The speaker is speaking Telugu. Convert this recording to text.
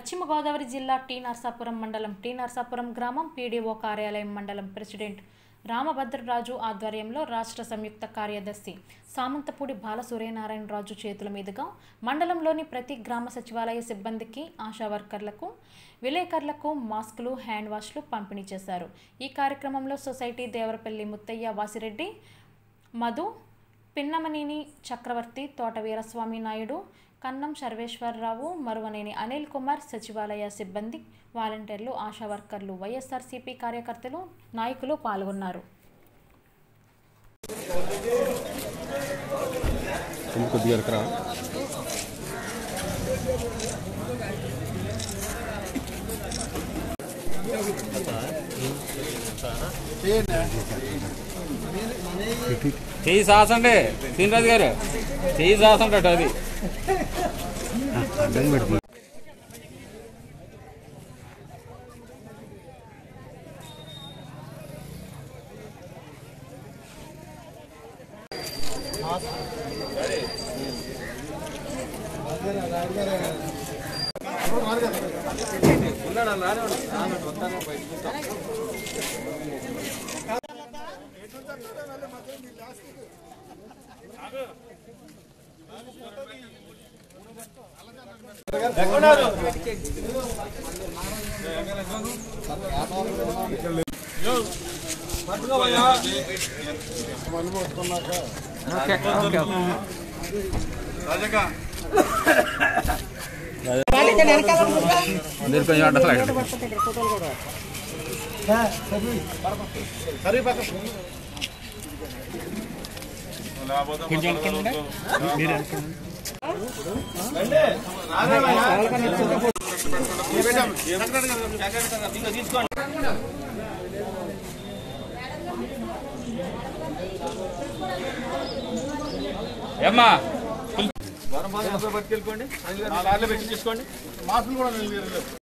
పశ్చిమ గోదావరి జిల్లా టీ నర్సాపురం మండలం టీ నర్సాపురం గ్రామం పీడీఓ కార్యాలయం మండలం ప్రెసిడెంట్ రామభద్రరాజు ఆధ్వర్యంలో రాష్ట్ర సంయుక్త కార్యదర్శి సామంతపూడి బాల సూర్యనారాయణరాజు చేతుల మీదుగా మండలంలోని ప్రతి గ్రామ సచివాలయ సిబ్బందికి ఆశా వర్కర్లకు విలేకరులకు మాస్కులు హ్యాండ్ వాష్లు పంపిణీ చేశారు ఈ కార్యక్రమంలో సొసైటీ దేవరపల్లి ముత్తయ్య వాసిరెడ్డి మధు పిన్నమనేని చక్రవర్తి తోట వీరస్వామి నాయుడు కన్నం సర్వేశ్వరరావు మరువనేని అనిల్ కుమార్ సచివాలయ సిబ్బంది వాలంటీర్లు ఆశా వర్కర్లు వైఎస్ఆర్సీపీ కార్యకర్తలు నాయకులు పాల్గొన్నారు కొంచెం కొద్దిగా ఎక్కరా చెయ్యి సాసండి శ్రీనిరాజు గారు చెయ్యి సాసండి అది అడ్డం పెడుతుంది అందరు కొంచెం అడ్డ సైడ్ ఏమ్మా పట్టుకెళ్ళిపోండి నాలుగు పెట్టి తీసుకోండి మాస్కులు కూడా